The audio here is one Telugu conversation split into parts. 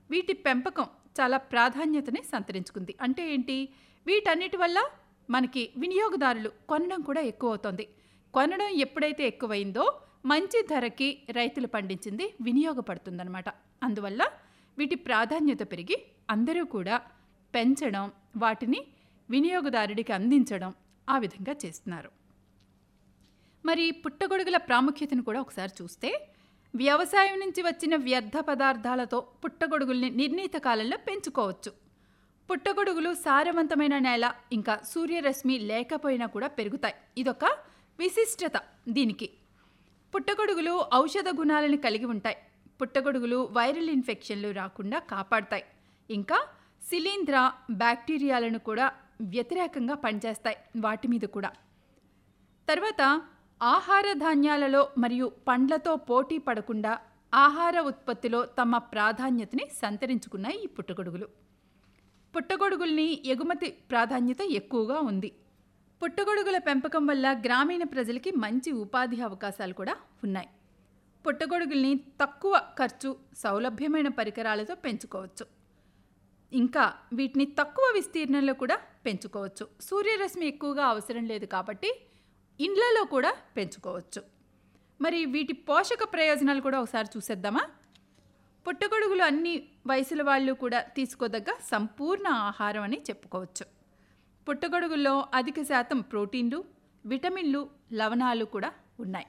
వీటి పెంపకం చాలా ప్రాధాన్యతని సంతరించుకుంది అంటే ఏంటి వీటన్నిటి వల్ల మనకి వినియోగదారులు కొనడం కూడా ఎక్కువ అవుతుంది కొనడం ఎప్పుడైతే ఎక్కువైందో మంచి ధరకి రైతులు పండించింది వినియోగపడుతుందన్నమాట అందువల్ల వీటి ప్రాధాన్యత పెరిగి అందరూ కూడా పెంచడం వాటిని వినియోగదారుడికి అందించడం ఆ విధంగా చేస్తున్నారు మరి పుట్టగొడుగుల ప్రాముఖ్యతను కూడా ఒకసారి చూస్తే వ్యవసాయం నుంచి వచ్చిన వ్యర్థ పదార్థాలతో పుట్టగొడుగుల్ని నిర్ణీత కాలంలో పెంచుకోవచ్చు పుట్టగొడుగులు సారవంతమైన నేల ఇంకా సూర్యరశ్మి లేకపోయినా కూడా పెరుగుతాయి ఇదొక విశిష్టత దీనికి పుట్టగొడుగులు ఔషధ గుణాలను కలిగి ఉంటాయి పుట్టగొడుగులు వైరల్ ఇన్ఫెక్షన్లు రాకుండా కాపాడతాయి ఇంకా శిలీంధ్ర బ్యాక్టీరియాలను కూడా వ్యతిరేకంగా పనిచేస్తాయి వాటి మీద కూడా తర్వాత ఆహార ధాన్యాలలో మరియు పండ్లతో పోటీ పడకుండా ఆహార ఉత్పత్తిలో తమ ప్రాధాన్యతని సంతరించుకున్నాయి ఈ పుట్టగొడుగులు పుట్టగొడుగుల్ని ఎగుమతి ప్రాధాన్యత ఎక్కువగా ఉంది పుట్టగొడుగుల పెంపకం వల్ల గ్రామీణ ప్రజలకి మంచి ఉపాధి అవకాశాలు కూడా ఉన్నాయి పుట్టగొడుగుల్ని తక్కువ ఖర్చు సౌలభ్యమైన పరికరాలతో పెంచుకోవచ్చు ఇంకా వీటిని తక్కువ విస్తీర్ణంలో కూడా పెంచుకోవచ్చు సూర్యరశ్మి ఎక్కువగా అవసరం లేదు కాబట్టి ఇండ్లలో కూడా పెంచుకోవచ్చు మరి వీటి పోషక ప్రయోజనాలు కూడా ఒకసారి చూసేద్దామా పుట్టగొడుగులు అన్ని వయసుల వాళ్ళు కూడా తీసుకోదగ్గ సంపూర్ణ ఆహారం అని చెప్పుకోవచ్చు పుట్టగొడుగుల్లో అధిక శాతం ప్రోటీన్లు విటమిన్లు లవణాలు కూడా ఉన్నాయి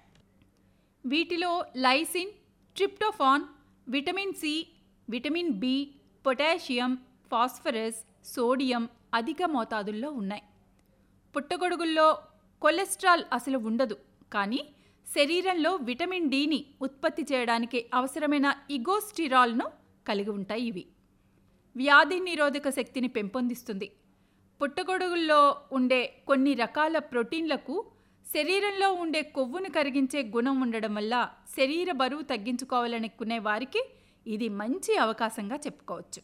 వీటిలో lysine tryptophan vitamin C vitamin B potassium phosphorus sodium అధిక మోతాదుల్లో ఉన్నాయి పుట్టగొడుగుల్లో కొలెస్ట్రాల్ అసలు ఉండదు కానీ శరీరంలో విటమిన్ డిని ఉత్పత్తి చేయడానికి అవసరమైన ఇగోస్టిరాల్ను కలిగి ఉంటాయి ఇవి వ్యాధి నిరోధక శక్తిని పెంపొందిస్తుంది పుట్టగొడుగుల్లో ఉండే కొన్ని రకాల ప్రోటీన్లకు శరీరంలో ఉండే కొవ్వును కరిగించే గుణం ఉండడం వల్ల శరీర బరువు తగ్గించుకోవాలనుకునే వారికి ఇది మంచి అవకాశంగా చెప్పుకోవచ్చు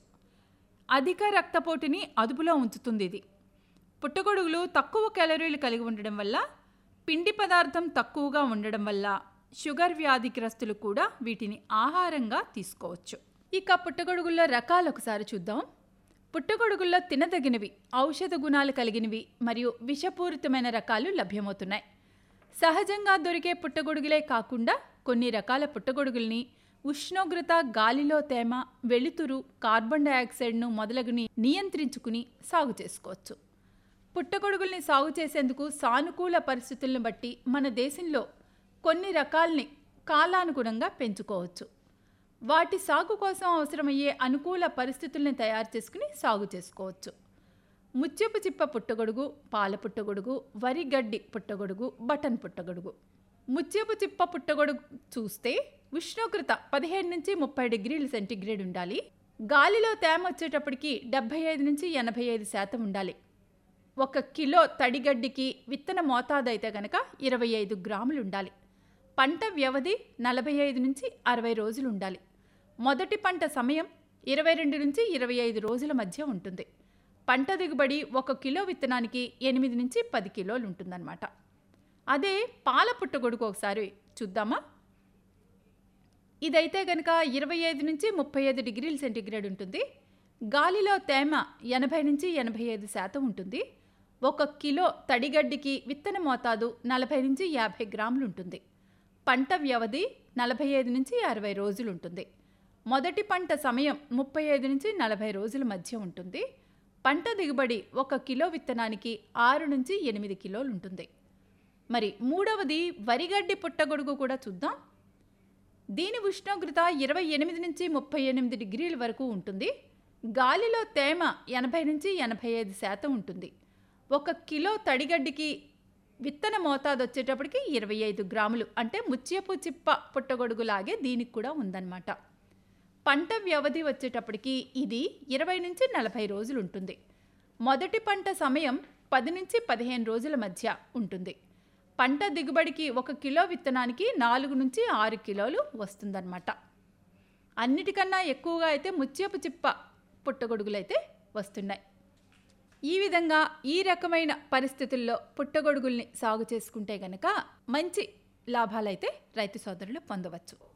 అధిక రక్తపోటుని అదుపులో ఉంచుతుంది ఇది పుట్టగొడుగులు తక్కువ క్యాలరీలు కలిగి ఉండడం వల్ల పిండి పదార్థం తక్కువగా ఉండడం వల్ల షుగర్ వ్యాధిగ్రస్తులు కూడా వీటిని ఆహారంగా తీసుకోవచ్చు ఇక పుట్టగొడుగుల్లో రకాలు ఒకసారి చూద్దాం పుట్టగొడుగుల్లో తినదగినవి ఔషధ గుణాలు కలిగినవి మరియు విషపూరితమైన రకాలు లభ్యమవుతున్నాయి సహజంగా దొరికే పుట్టగొడుగులే కాకుండా కొన్ని రకాల పుట్టగొడుగుల్ని ఉష్ణోగ్రత గాలిలో తేమ వెలుతురు కార్బన్ డయాక్సైడ్ను మొదలగుని నియంత్రించుకుని సాగు చేసుకోవచ్చు పుట్టగొడుగుల్ని సాగు చేసేందుకు సానుకూల పరిస్థితులను బట్టి మన దేశంలో కొన్ని రకాల్ని కాలానుగుణంగా పెంచుకోవచ్చు వాటి సాగు కోసం అవసరమయ్యే అనుకూల పరిస్థితుల్ని తయారు చేసుకుని సాగు చేసుకోవచ్చు ముత్యపు చిప్ప పుట్టగొడుగు పాల పుట్టగొడుగు వరి గడ్డి పుట్టగొడుగు బటన్ పుట్టగొడుగు ముత్యపు చిప్ప పుట్టగొడుగు చూస్తే ఉష్ణోగ్రత పదిహేను నుంచి ముప్పై డిగ్రీల సెంటీగ్రేడ్ ఉండాలి గాలిలో తేమ వచ్చేటప్పటికి డెబ్బై ఐదు నుంచి ఎనభై ఐదు శాతం ఉండాలి ఒక కిలో తడిగడ్డికి విత్తన మోతాదు అయితే గనక ఇరవై ఐదు గ్రాములు ఉండాలి పంట వ్యవధి నలభై ఐదు నుంచి అరవై రోజులు ఉండాలి మొదటి పంట సమయం ఇరవై రెండు నుంచి ఇరవై ఐదు రోజుల మధ్య ఉంటుంది పంట దిగుబడి ఒక కిలో విత్తనానికి ఎనిమిది నుంచి పది కిలోలు ఉంటుందన్నమాట అదే పాల పుట్టగొడుగు ఒకసారి చూద్దామా ఇదైతే కనుక ఇరవై ఐదు నుంచి ముప్పై ఐదు డిగ్రీల సెంటీగ్రేడ్ ఉంటుంది గాలిలో తేమ ఎనభై నుంచి ఎనభై ఐదు శాతం ఉంటుంది ఒక కిలో తడిగడ్డికి విత్తన మోతాదు నలభై నుంచి యాభై గ్రాములు ఉంటుంది పంట వ్యవధి నలభై ఐదు నుంచి అరవై రోజులు ఉంటుంది మొదటి పంట సమయం ముప్పై ఐదు నుంచి నలభై రోజుల మధ్య ఉంటుంది పంట దిగుబడి ఒక కిలో విత్తనానికి ఆరు నుంచి ఎనిమిది కిలోలు ఉంటుంది మరి మూడవది వరిగడ్డి పుట్టగొడుగు కూడా చూద్దాం దీని ఉష్ణోగ్రత ఇరవై ఎనిమిది నుంచి ముప్పై ఎనిమిది డిగ్రీల వరకు ఉంటుంది గాలిలో తేమ ఎనభై నుంచి ఎనభై ఐదు శాతం ఉంటుంది ఒక కిలో తడిగడ్డికి విత్తన మోతాదు వచ్చేటప్పటికి ఇరవై ఐదు గ్రాములు అంటే ముత్యపు చిప్ప పుట్టగొడుగులాగే దీనికి కూడా ఉందన్నమాట పంట వ్యవధి వచ్చేటప్పటికి ఇది ఇరవై నుంచి నలభై రోజులు ఉంటుంది మొదటి పంట సమయం పది నుంచి పదిహేను రోజుల మధ్య ఉంటుంది పంట దిగుబడికి ఒక కిలో విత్తనానికి నాలుగు నుంచి ఆరు కిలోలు వస్తుందన్నమాట అన్నిటికన్నా ఎక్కువగా అయితే ముత్యపు చిప్ప పుట్టగొడుగులైతే వస్తున్నాయి ఈ విధంగా ఈ రకమైన పరిస్థితుల్లో పుట్టగొడుగుల్ని సాగు చేసుకుంటే గనక మంచి లాభాలైతే రైతు సోదరులు పొందవచ్చు